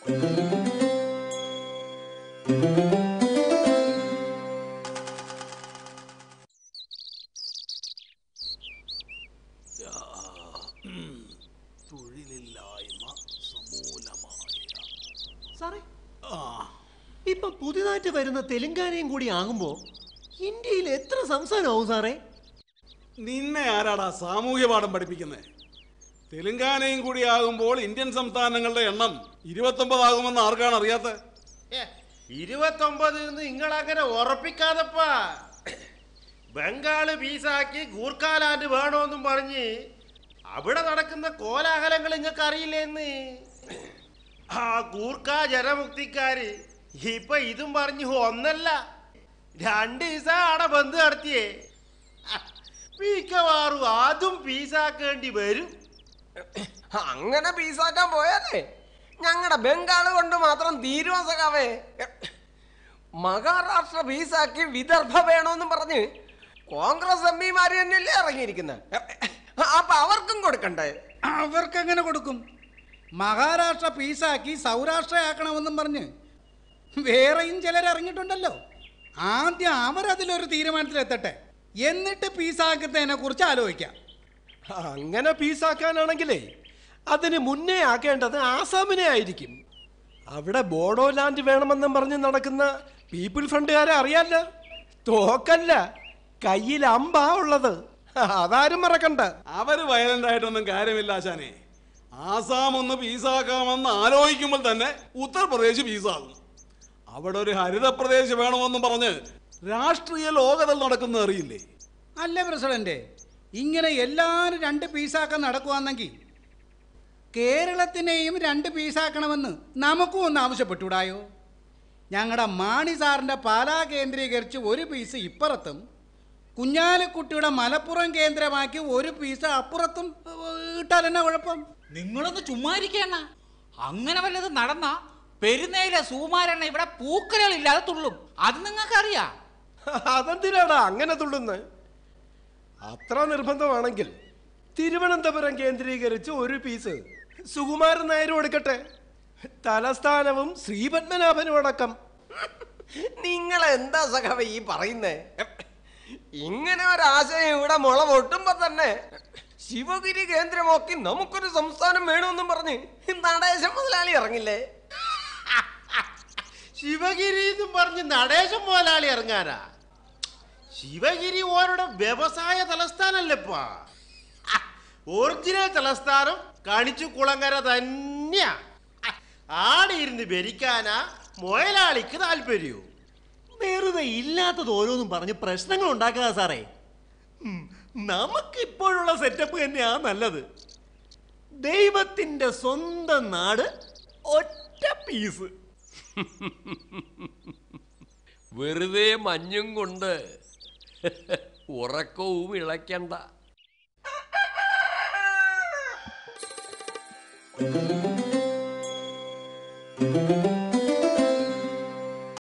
തൊഴിലില്ലായ്മ സമൂലമായ സാറേ ആ ഇപ്പൊ പുതിയതായിട്ട് വരുന്ന തെലുങ്കാനയും കൂടി ആകുമ്പോ ഇന്ത്യയിൽ എത്ര സംസ്ഥാനമാവും സാറേ നിന്നെ ആരാടാ സാമൂഹ്യ പാഠം പഠിപ്പിക്കുന്നത് തെലുങ്കാനയും കൂടി ആകുമ്പോൾ ഇന്ത്യൻ സംസ്ഥാനങ്ങളുടെ എണ്ണം ഇരുപത്തൊമ്പതാകുമെന്ന് ആർക്കാണ് അറിയാത്തത് ഏ, ഇരുപത്തൊമ്പത് നിങ്ങളങ്ങനെ ഉറപ്പിക്കാതപ്പാ ബംഗാള് പീസാക്കി ഗൂർഖാലാൻഡ് വേണോന്നും പറഞ്ഞ് അവിടെ നടക്കുന്ന കോലാഹലങ്ങൾ നിങ്ങൾക്ക് അറിയില്ലേന്ന് ആ ഗൂർഖ ജനമുക്തിക്കാര് ഇപ്പൊ ഇതും പറഞ്ഞു ഒന്നല്ല രണ്ട് ദിവസം ആടെ ബന്ധു നടത്തിയേ മിക്കവാറും അതും പീസാക്കേണ്ടി വരും അങ്ങനെ പീസാക്കാൻ പോയാലേ ഞങ്ങളുടെ ബംഗാള് കൊണ്ട് മാത്രം തീരുവാൻ സഖാവേ മഹാരാഷ്ട്ര പീസാക്കി വിദർഭ വേണമെന്നും പറഞ്ഞ് കോൺഗ്രസ് എം പിമാര് തന്നെയല്ലേ ഇറങ്ങിയിരിക്കുന്നത് അപ്പൊ അവർക്കും കൊടുക്കണ്ടേ അവർക്കെങ്ങനെ കൊടുക്കും മഹാരാഷ്ട്ര പീസാക്കി സൗരാഷ്ട്രയാക്കണമെന്നും പറഞ്ഞ് വേറെയും ചിലർ ഇറങ്ങിയിട്ടുണ്ടല്ലോ ആദ്യം അവരതിലൊരു തീരുമാനത്തിലെത്തട്ടെ എന്നിട്ട് പീസാക്കുന്നതിനെ കുറിച്ച് ആലോചിക്കാം അങ്ങനെ പീസാക്കാനാണെങ്കിലേ അതിന് മുന്നേ ആക്കേണ്ടത് ആസാമിനെ ആയിരിക്കും അവിടെ ബോഡോലാൻഡ് വേണമെന്നും പറഞ്ഞ് നടക്കുന്ന പീപ്പിൾ ഫ്രണ്ടുകാരെ അറിയാല്ല തോക്കല്ല കയ്യിൽ അമ്പാ ഉള്ളത് അതാരും മറക്കണ്ട അവര് വയലന്റ് ആയിട്ടൊന്നും കാര്യമില്ല ആശാനെ ആസാം ഒന്ന് പീസാക്കാമെന്ന് ആലോചിക്കുമ്പോൾ തന്നെ ഉത്തർപ്രദേശ് പീസാകും അവിടെ ഒരു ഹരിത പ്രദേശ് വേണമെന്നും പറഞ്ഞ് രാഷ്ട്രീയ ലോകതൽ നടക്കുന്നത് അറിയില്ലേ അല്ലേ പ്രസിഡന്റ് ഇങ്ങനെ എല്ലാവരും രണ്ട് പീസാക്കാൻ നടക്കുവാണെങ്കിൽ കേരളത്തിനെയും രണ്ട് പീസാക്കണമെന്ന് നമുക്കും ഒന്ന് ആവശ്യപ്പെട്ടൂടായോ ഞങ്ങളുടെ മാണി സാറിൻ്റെ പാലാ കേന്ദ്രീകരിച്ച് ഒരു പീസ് ഇപ്പുറത്തും കുഞ്ഞാലിക്കുട്ടിയുടെ മലപ്പുറം കേന്ദ്രമാക്കി ഒരു പീസ് അപ്പുറത്തും ഏഹ്, ഇട്ടാൽ എന്നാ കുഴപ്പം നിങ്ങളൊന്ന് ചുമ്മാരിക്കണ അങ്ങനെ വല്ലത് നടന്ന പെരുന്നയിലെ സുകുമാരണ്ണ ഇവിടെ പൂക്കലുകളില്ലാതെ തുള്ളും അത് നിങ്ങൾക്കറിയാം അതെന്തിനാടാ അങ്ങനെ തുള്ളുന്നത് അത്ര നിർബന്ധമാണെങ്കിൽ തിരുവനന്തപുരം കേന്ദ്രീകരിച്ച് ഒരു പീസ് സുകുമാരൻ നായരും എടുക്കട്ടെ തലസ്ഥാനവും ശ്രീപത്മനാഭനും അടക്കം നിങ്ങൾ എന്താ സഖാവ ഈ പറയുന്നേ ഇങ്ങനെ ഒരാശയം ഇവിടെ മുള പൊട്ടുമ്പോ തന്നെ ശിവഗിരി കേന്ദ്രമാക്കി നമുക്കൊരു സംസ്ഥാനം വേണമെന്നും പറഞ്ഞ് നടേശം മുതലാളി ഇറങ്ങില്ലേ ശിവഗിരി എന്നും പറഞ്ഞ് നടേശം മുതലാളി ഇറങ്ങാനാ ശിവഗിരി ഓരുടെ വ്യവസായ തലസ്ഥാനല്ലപ്പാ ഒറിജിനൽ തലസ്ഥാനം കണിച്ചു കുളങ്ങര തന്നെയാ ആടെ ഇരുന്ന് ഭരിക്കാനാ മുതലാളിക്ക് താല്പര്യവും വെറുതെ ഇല്ലാത്തത് ഓരോന്നും പറഞ്ഞ് പ്രശ്നങ്ങൾ ഉണ്ടാക്കാതെ സാറേ ഉം, നമുക്കിപ്പോഴുള്ള സെറ്റപ്പ് തന്നെയാ നല്ലത് ദൈവത്തിന്റെ സ്വന്തം നാട് ഒറ്റ പീസ് വെറുതെ മഞ്ഞും കൊണ്ട് ഉറക്കവും ഇളയ്ക്കണ്ട ആ